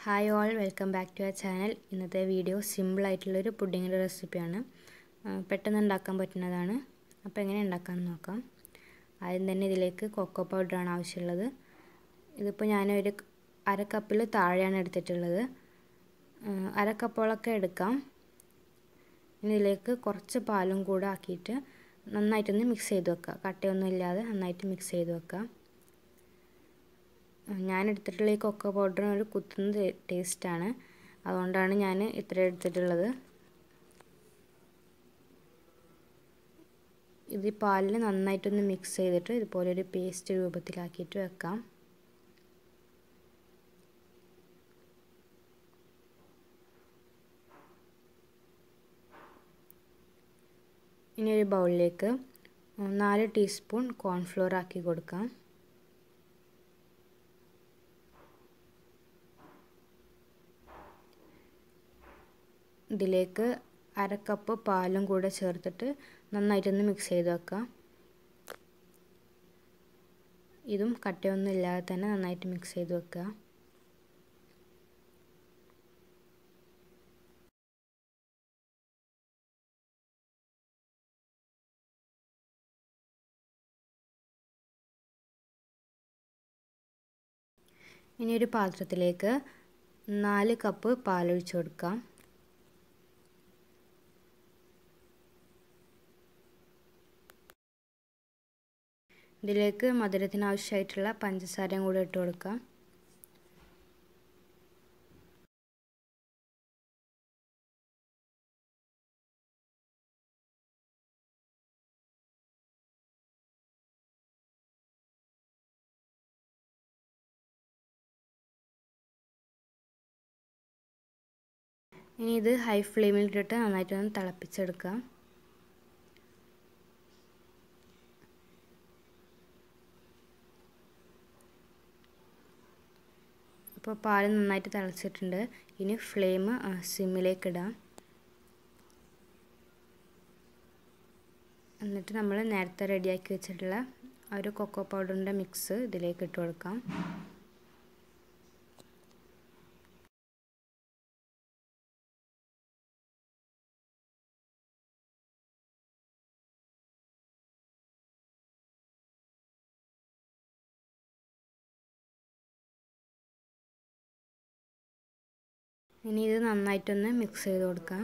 hi all welcome back to our channel ഇന്നത്തെ video സിമ്പിളായിട്ടുള്ളൊരു പുഡിങ്ങിൻ്റെ റെസിപ്പിയാണ് പെട്ടെന്ന് ഉണ്ടാക്കാൻ പറ്റുന്നതാണ് അപ്പോൾ എങ്ങനെ ഉണ്ടാക്കാമെന്ന് നോക്കാം ആദ്യം തന്നെ ഇതിലേക്ക് കൊക്കോ പൗഡറാണ് ആവശ്യമുള്ളത് ഇതിപ്പോൾ ഞാനൊരു അര കപ്പിൽ താഴെയാണ് എടുത്തിട്ടുള്ളത് അര കപ്പോളൊക്കെ എടുക്കാം ഇനി ഇതിലേക്ക് കുറച്ച് പാലും കൂടെ ആക്കിയിട്ട് നന്നായിട്ടൊന്ന് മിക്സ് ചെയ്ത് വെക്കുക കട്ടയൊന്നും ഇല്ലാതെ നന്നായിട്ട് മിക്സ് ചെയ്ത് വെക്കുക ഞാൻ എടുത്തിട്ടുള്ള ഈ കൊക്കോ പൗഡറിന് ഒരു കുത്തുന്ന ടേസ്റ്റാണ് അതുകൊണ്ടാണ് ഞാൻ ഇത്ര എടുത്തിട്ടുള്ളത് ഇത് പാലിൽ നന്നായിട്ടൊന്ന് മിക്സ് ചെയ്തിട്ട് ഇതുപോലെ ഒരു പേസ്റ്റ് രൂപത്തിലാക്കിയിട്ട് വെക്കാം ഇനി ഒരു ബൗളിലേക്ക് നാല് ടീസ്പൂൺ കോൺഫ്ലോർ ആക്കി കൊടുക്കാം ഇതിലേക്ക് അര കപ്പ് പാലും കൂടെ ചേർത്തിട്ട് നന്നായിട്ടൊന്ന് മിക്സ് ചെയ്ത് വെക്കാം ഇതും കട്ടയൊന്നും ഇല്ലാതെ തന്നെ നന്നായിട്ട് മിക്സ് ചെയ്ത് വെക്കുക ഇനി ഒരു പാത്രത്തിലേക്ക് നാല് കപ്പ് പാലൊഴിച്ച് കൊടുക്കാം ഇതിലേക്ക് മധുരത്തിന് ആവശ്യമായിട്ടുള്ള പഞ്ചസാരയും കൂടെ ഇട്ട് കൊടുക്കാം ഇനി ഇത് ഹൈ ഫ്ലെയിമിൽ ഇട്ടിട്ട് നന്നായിട്ടൊന്ന് തിളപ്പിച്ചെടുക്കാം ഇപ്പോൾ പാൽ നന്നായിട്ട് തിളച്ചിട്ടുണ്ട് ഇനി ഫ്ലെയിം സിമ്മിലേക്ക് ഇടാം എന്നിട്ട് നമ്മൾ നേരത്തെ റെഡിയാക്കി വെച്ചിട്ടുള്ള ഒരു കൊക്കോ പൗഡറിൻ്റെ മിക്സ് ഇതിലേക്ക് ഇട്ട് കൊടുക്കാം ഇനി ഇത് നന്നായിട്ടൊന്ന് മിക്സ് ചെയ്ത് കൊടുക്കാം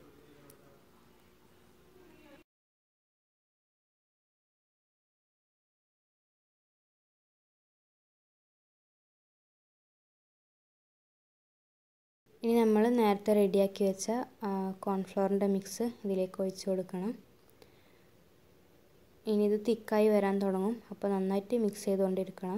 ഇനി നമ്മൾ നേരത്തെ റെഡിയാക്കി വെച്ച കോൺഫ്ലവറിൻ്റെ മിക്സ് ഇതിലേക്ക് ഒഴിച്ച് കൊടുക്കണം ഇനി ഇത് തിക്കായി വരാൻ തുടങ്ങും അപ്പോൾ നന്നായിട്ട് മിക്സ് ചെയ്തുകൊണ്ടിരിക്കണം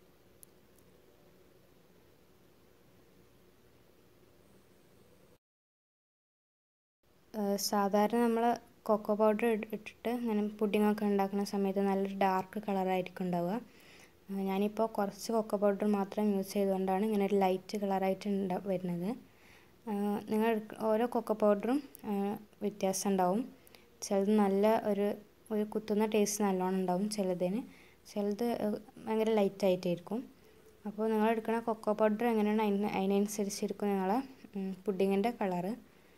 സാധാരണ നമ്മൾ കൊക്കോ പൗഡർ ഇട്ടിട്ട് ഇങ്ങനെ പുഡിങ്ങൊക്കെ ഉണ്ടാക്കുന്ന സമയത്ത് നല്ലൊരു ഡാർക്ക് കളറായിരിക്കും ഉണ്ടാവുക ഞാനിപ്പോൾ കുറച്ച് കൊക്കോ പൗഡർ മാത്രം യൂസ് ചെയ്തുകൊണ്ടാണ് ഇങ്ങനെ ഒരു ലൈറ്റ് കളറായിട്ട് ഉണ്ടാ വരുന്നത് നിങ്ങൾ ഓരോ കൊക്കോ പൗഡറും വ്യത്യാസം ഉണ്ടാവും ചിലത് നല്ല ഒരു ഒരു കുത്തുന്ന ടേസ്റ്റ് നല്ലോണം ഉണ്ടാവും ചിലതിന് ചിലത് ഭയങ്കര ലൈറ്റ് ആയിട്ടായിരിക്കും അപ്പോൾ നിങ്ങൾ എടുക്കുന്ന കൊക്കോ പൗഡർ എങ്ങനെയാണ് അതിന് അതിനനുസരിച്ചിരിക്കും നിങ്ങളെ പുഡിങ്ങിൻ്റെ കളറ്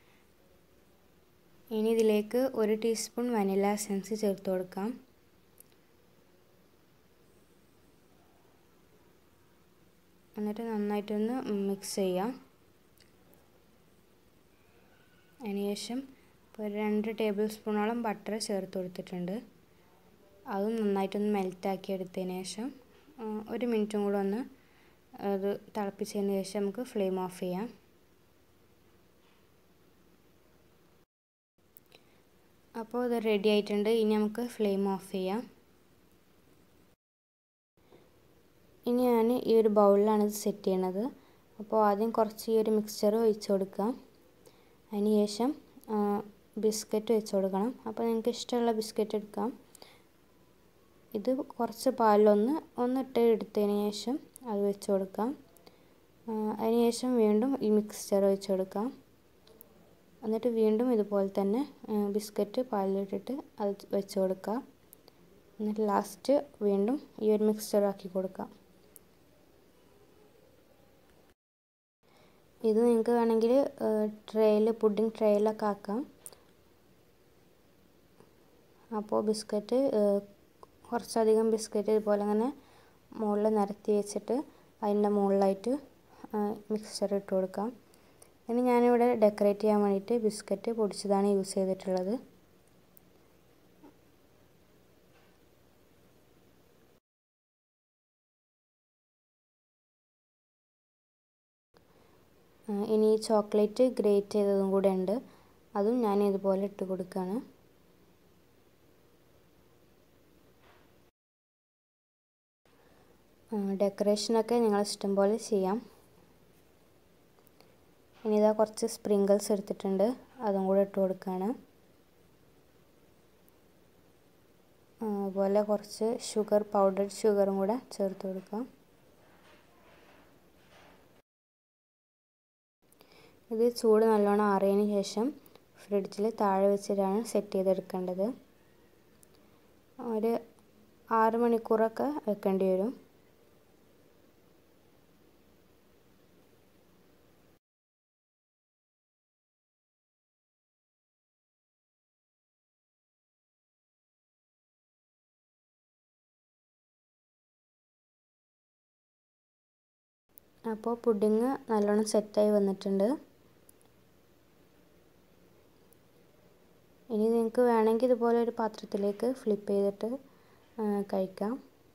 ഇനി ഇതിലേക്ക് ഒരു ടീസ്പൂൺ വനില എസൻസ് ചേർത്ത് കൊടുക്കാം എന്നിട്ട് നന്നായിട്ടൊന്ന് മിക്സ് ചെയ്യാം അതിനുശേഷം ഇപ്പോൾ ഒരു രണ്ട് ടേബിൾ സ്പൂണോളം ബട്ടർ ചേർത്ത് കൊടുത്തിട്ടുണ്ട് അതും നന്നായിട്ടൊന്ന് മെൽറ്റാക്കി എടുത്തതിന് ശേഷം ഒരു മിനിറ്റും കൂടെ ഒന്ന് അത് തിളപ്പിച്ചതിന് ശേഷം നമുക്ക് ഫ്ലെയിം ഓഫ് ചെയ്യാം അപ്പോൾ ഇത് റെഡി ആയിട്ടുണ്ട് ഇനി നമുക്ക് ഫ്ലെയിം ഓഫ് ചെയ്യാം ഇനി ഞാൻ ഈ ഒരു ബൗളിലാണ് ഇത് സെറ്റ് ചെയ്യണത് അപ്പോൾ ആദ്യം കുറച്ച് ഈ ഒരു മിക്സ്ചർ ഒഴിച്ച് കൊടുക്കാം അതിന് ശേഷം ബിസ്ക്കറ്റ് വെച്ച് കൊടുക്കണം അപ്പോൾ നിങ്ങൾക്ക് ഇഷ്ടമുള്ള ബിസ്ക്കറ്റ് എടുക്കാം ഇത് കുറച്ച് പാലിലൊന്ന് ഒന്നിട്ട് എടുത്തതിന് ശേഷം അത് വെച്ച് കൊടുക്കാം അതിന് ശേഷം വീണ്ടും ഈ മിക്സ്ചർ ഒഴിച്ച് കൊടുക്കാം എന്നിട്ട് വീണ്ടും ഇതുപോലെ തന്നെ ബിസ്ക്കറ്റ് പാലിലിട്ടിട്ട് അത് വെച്ച് കൊടുക്കുക എന്നിട്ട് ലാസ്റ്റ് വീണ്ടും ഈ ഒരു മിക്സ്ചർ ആക്കി കൊടുക്കാം ഇത് നിങ്ങൾക്ക് വേണമെങ്കിൽ ട്രേയിൽ പുഡിംഗ് ട്രേയിലൊക്കെ ആക്കാം അപ്പോൾ ബിസ്ക്കറ്റ് കുറച്ചധികം ബിസ്ക്കറ്റ് ഇതുപോലെ അങ്ങനെ മുകളിൽ നിരത്തി വെച്ചിട്ട് അതിൻ്റെ മുകളിലായിട്ട് മിക്സ്ചർ ഇട്ട് കൊടുക്കാം ഇനി ഞാനിവിടെ ഡെക്കറേറ്റ് ചെയ്യാൻ വേണ്ടിയിട്ട് ബിസ്ക്കറ്റ് പൊടിച്ചതാണ് യൂസ് ചെയ്തിട്ടുള്ളത് ഇനി ചോക്ലേറ്റ് ഗ്രേറ്റ് ചെയ്തതും കൂടെ ഉണ്ട് അതും ഞാൻ ഇതുപോലെ ഇട്ട് കൊടുക്കുകയാണ് ഡെക്കറേഷനൊക്കെ നിങ്ങൾ ഇഷ്ടം പോലെ ചെയ്യാം ഇനി ഇതാ കുറച്ച് സ്പ്രിങ്കിൾസ് എടുത്തിട്ടുണ്ട് അതും കൂടെ ഇട്ട് കൊടുക്കുകയാണ് അതുപോലെ കുറച്ച് ഷുഗർ പൗഡർഡ് ഷുഗറും കൂടെ ചേർത്ത് കൊടുക്കാം ഇത് ചൂട് നല്ലോണം ആറിയതിന് ശേഷം ഫ്രിഡ്ജിൽ താഴെ വെച്ചിട്ടാണ് സെറ്റ് ചെയ്തെടുക്കേണ്ടത് ഒരു ആറ് മണിക്കൂറൊക്കെ വെക്കേണ്ടി വരും അപ്പോൾ പുഡിങ് നല്ലോണം സെറ്റായി വന്നിട്ടുണ്ട് ഇനി നിങ്ങൾക്ക് വേണമെങ്കിൽ ഇതുപോലെ ഒരു പാത്രത്തിലേക്ക് ഫ്ലിപ്പ് ചെയ്തിട്ട് കഴിക്കാം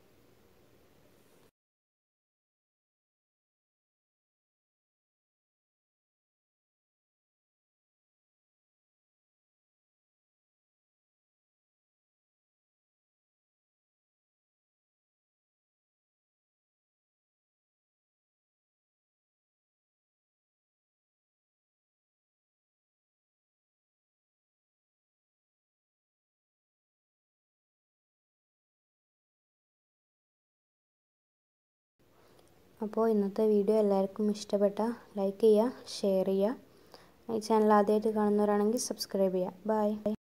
അപ്പോൾ ഇന്നത്തെ വീഡിയോ എല്ലാവർക്കും ഇഷ്ടപ്പെട്ട ലൈക്ക് ചെയ്യുക ഷെയർ ചെയ്യുക ഈ ചാനൽ ആദ്യമായിട്ട് കാണുന്നവരാണെങ്കിൽ സബ്സ്ക്രൈബ് ചെയ്യുക ബൈ